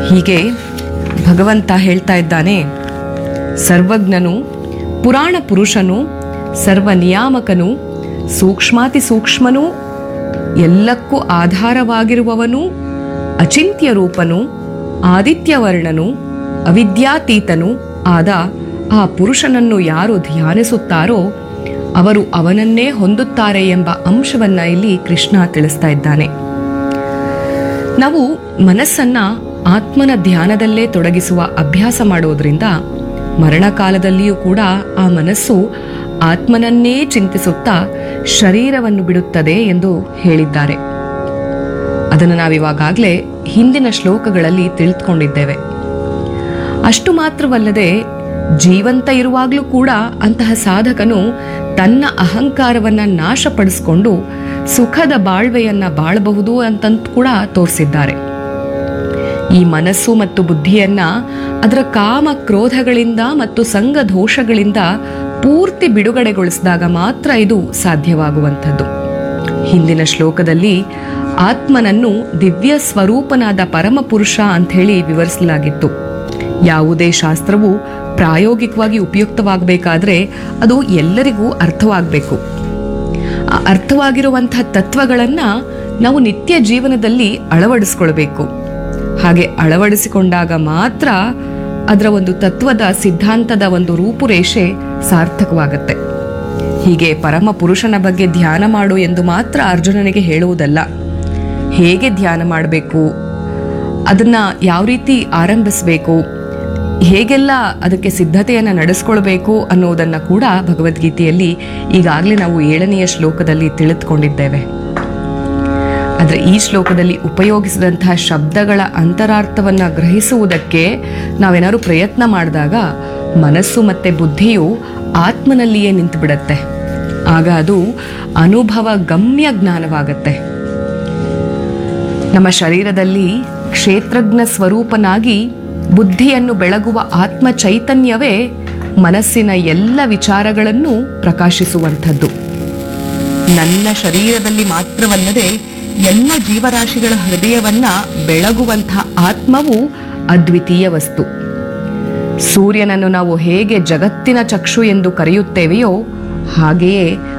ಹೀಗೆ ಭಗವಂತ ಹೇಳ್ತಾ ಇದ್ದಾನೆ ಸರ್ವಜ್ಞನು ಪುರಾಣ ಪುರುಷನು ಸರ್ವ ನಿಯಾಮಕನು ಸೂಕ್ಷ್ಮಾತಿ ಸೂಕ್ಷ್ಮನೂ ಎಲ್ಲಕ್ಕೂ ಆಧಾರವಾಗಿರುವವನು ಅಚಿಂತ್ಯ ರೂಪನು ಆದಿತ್ಯವರ್ಣನು ಅವಿದ್ಯಾತೀತನು ಆದ ಆ ಪುರುಷನನ್ನು ಯಾರು ಧ್ಯಾನಿಸುತ್ತಾರೋ ಅವರು ಅವನನ್ನೇ ಹೊಂದುತ್ತಾರೆ ಎಂಬ ಅಂಶವನ್ನ ಇಲ್ಲಿ ಕೃಷ್ಣ ತಿಳಿಸ್ತಾ ಇದ್ದಾನೆ ನಾವು ಮನಸ್ಸನ್ನ ಆತ್ಮನ ಧ್ಯಾನದಲ್ಲೇ ತೊಡಗಿಸುವ ಅಭ್ಯಾಸ ಮಾಡೋದ್ರಿಂದ ಮರಣಕಾಲದಲ್ಲಿಯೂ ಕೂಡ ಆ ಮನಸ್ಸು ಆತ್ಮನನ್ನೇ ಚಿಂತಿಸುತ್ತಾ ಶರೀರವನ್ನು ಬಿಡುತ್ತದೆ ಎಂದು ಹೇಳಿದ್ದಾರೆ ಅದನ್ನು ನಾವಿವಾಗಲೇ ಹಿಂದಿನ ಶ್ಲೋಕಗಳಲ್ಲಿ ತಿಳಿದುಕೊಂಡಿದ್ದೇವೆ ಅಷ್ಟು ಮಾತ್ರವಲ್ಲದೆ ಜೀವಂತ ಇರುವಾಗಲೂ ಕೂಡ ಅಂತಹ ಸಾಧಕನು ತನ್ನ ಅಹಂಕಾರವನ್ನ ನಾಶಪಡಿಸಿಕೊಂಡು ಸುಖದ ಬಾಳ್ವೆಯನ್ನ ಬಾಳಬಹುದು ಅಂತಂತ ಕೂಡ ತೋರಿಸಿದ್ದಾರೆ ಈ ಮನಸ್ಸು ಮತ್ತು ಬುದ್ಧಿಯನ್ನ ಅದರ ಕಾಮ ಕ್ರೋಧಗಳಿಂದ ಮತ್ತು ಸಂಘ ದೋಷಗಳಿಂದ ಪೂರ್ತಿ ಬಿಡುಗಡೆಗೊಳಿಸಿದಾಗ ಮಾತ್ರ ಇದು ಸಾಧ್ಯವಾಗುವಂಥದ್ದು ಹಿಂದಿನ ಶ್ಲೋಕದಲ್ಲಿ ಆತ್ಮನನ್ನು ದಿವ್ಯ ಸ್ವರೂಪನಾದ ಪರಮಪುರುಷ ಅಂಥೇಳಿ ವಿವರಿಸಲಾಗಿತ್ತು ಯಾವುದೇ ಶಾಸ್ತ್ರವು ಪ್ರಾಯೋಗಿಕವಾಗಿ ಉಪಯುಕ್ತವಾಗಬೇಕಾದ್ರೆ ಅದು ಎಲ್ಲರಿಗೂ ಅರ್ಥವಾಗಬೇಕು ಆ ಅರ್ಥವಾಗಿರುವಂತಹ ತತ್ವಗಳನ್ನು ನಾವು ನಿತ್ಯ ಜೀವನದಲ್ಲಿ ಅಳವಡಿಸ್ಕೊಳ್ಬೇಕು ಹಾಗೆ ಅಳವಡಿಸಿಕೊಂಡಾಗ ಮಾತ್ರ ಅದರ ಒಂದು ತತ್ವದ ಸಿದ್ಧಾಂತದ ಒಂದು ರೂಪುರೇಷೆ ಸಾರ್ಥಕವಾಗತ್ತೆ ಹೀಗೆ ಪರಮ ಪುರುಷನ ಬಗ್ಗೆ ಧ್ಯಾನ ಮಾಡು ಎಂದು ಮಾತ್ರ ಅರ್ಜುನನಿಗೆ ಹೇಳುವುದಲ್ಲ ಹೇಗೆ ಧ್ಯಾನ ಮಾಡಬೇಕು ಅದನ್ನ ಯಾವ ರೀತಿ ಆರಂಭಿಸಬೇಕು ಹೇಗೆಲ್ಲ ಅದಕ್ಕೆ ಸಿದ್ಧತೆಯನ್ನು ನಡೆಸ್ಕೊಳ್ಬೇಕು ಅನ್ನೋದನ್ನ ಕೂಡ ಭಗವದ್ಗೀತೆಯಲ್ಲಿ ಈಗಾಗಲೇ ನಾವು ಏಳನೆಯ ಶ್ಲೋಕದಲ್ಲಿ ತಿಳಿದುಕೊಂಡಿದ್ದೇವೆ ಆದರೆ ಈ ಶ್ಲೋಕದಲ್ಲಿ ಉಪಯೋಗಿಸಿದಂತಹ ಶಬ್ದಗಳ ಅಂತರಾರ್ಥವನ್ನ ಗ್ರಹಿಸುವುದಕ್ಕೆ ನಾವೇನಾದ್ರು ಪ್ರಯತ್ನ ಮಾಡಿದಾಗ ಮನಸ್ಸು ಮತ್ತೆ ಬುದ್ಧಿಯು ಆತ್ಮನಲ್ಲಿಯೇ ನಿಂತು ಬಿಡತ್ತೆ ಆಗ ಅದು ಅನುಭವ ಗಮ್ಯ ಜ್ಞಾನವಾಗತ್ತೆ ನಮ್ಮ ಶರೀರದಲ್ಲಿ ಕ್ಷೇತ್ರಜ್ಞ ಸ್ವರೂಪನಾಗಿ ಬುದ್ಧಿಯನ್ನು ಬೆಳಗುವ ಆತ್ಮ ಚೈತನ್ಯವೇ ಮನಸ್ಸಿನ ಎಲ್ಲ ವಿಚಾರಗಳನ್ನು ಪ್ರಕಾಶಿಸುವಂಥದ್ದು ನನ್ನ ಶರೀರದಲ್ಲಿ ಮಾತ್ರವಲ್ಲದೆ ಎಲ್ಲ ಜೀವರಾಶಿಗಳ ಹೃದಯವನ್ನ ಬೆಳಗುವಂಥ ಆತ್ಮವು ಅದ್ವಿತೀಯ ವಸ್ತು ಸೂರ್ಯನನ್ನು ನಾವು ಹೇಗೆ ಜಗತ್ತಿನ ಚಕ್ಷು ಎಂದು ಕರೆಯುತ್ತೇವೆಯೋ ಹಾಗೆಯೇ